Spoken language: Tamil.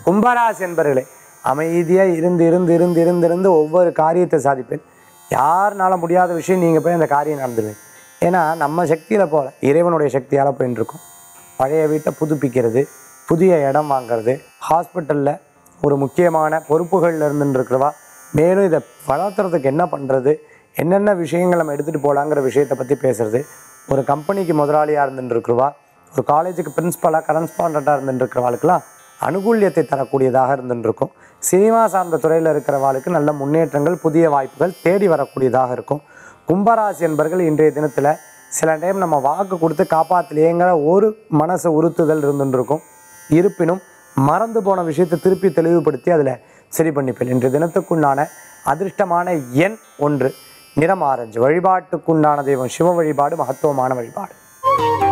கும்பராசி என்பர்களே அமைதியாக இருந்து இருந்து இருந்து இருந்து இருந்து ஒவ்வொரு காரியத்தை சாதிப்பேன் யாருனால முடியாத விஷயம் நீங்கள் போய் அந்த காரியம் நடந்துடுவேன் ஏன்னா நம்ம சக்தியில் போல இறைவனுடைய சக்தியால் போயின்னு இருக்கோம் பழைய வீட்டை புதுப்பிக்கிறது புதிய இடம் வாங்குறது ஹாஸ்பிட்டலில் ஒரு முக்கியமான பொறுப்புகளில் இருந்துட்டு இருக்கிறவா மேலும் இதை வளர்த்துறதுக்கு என்ன பண்ணுறது என்னென்ன விஷயங்கள் நம்ம எடுத்துகிட்டு போகலாங்கிற விஷயத்தை பற்றி பேசுறது ஒரு கம்பெனிக்கு முதலாளியாக இருந்துட்டு இருக்கிறவா ஒரு காலேஜுக்கு பிரின்ஸ்பலாக கரஸ்பாண்டாக இருந்துட்டு இருக்கிறவாளுக்கெல்லாம் அனுகூல்யத்தை தரக்கூடியதாக இருந்துட்டு இருக்கும் சினிமா சார்ந்த துறையில் இருக்கிறவாளுக்கு நல்ல முன்னேற்றங்கள் புதிய வாய்ப்புகள் தேடி வரக்கூடியதாக இருக்கும் கும்பராசி என்பர்கள் இன்றைய தினத்தில் சில டைம் நம்ம வாக்கு கொடுத்து காப்பாற்றலையேங்கிற ஒரு மனசு உறுத்துதல் இருந்துட்டு இருக்கும் இருப்பினும் மறந்து போன விஷயத்தை திருப்பி தெளிவுபடுத்தி அதில் சரி பண்ணிப்பேன் இன்றைய தினத்துக்குண்டான அதிர்ஷ்டமான எண் ஒன்று நிறம் ஆரஞ்சு வழிபாட்டுக்குண்டான தெய்வம் சிவ வழிபாடு மகத்துவமான வழிபாடு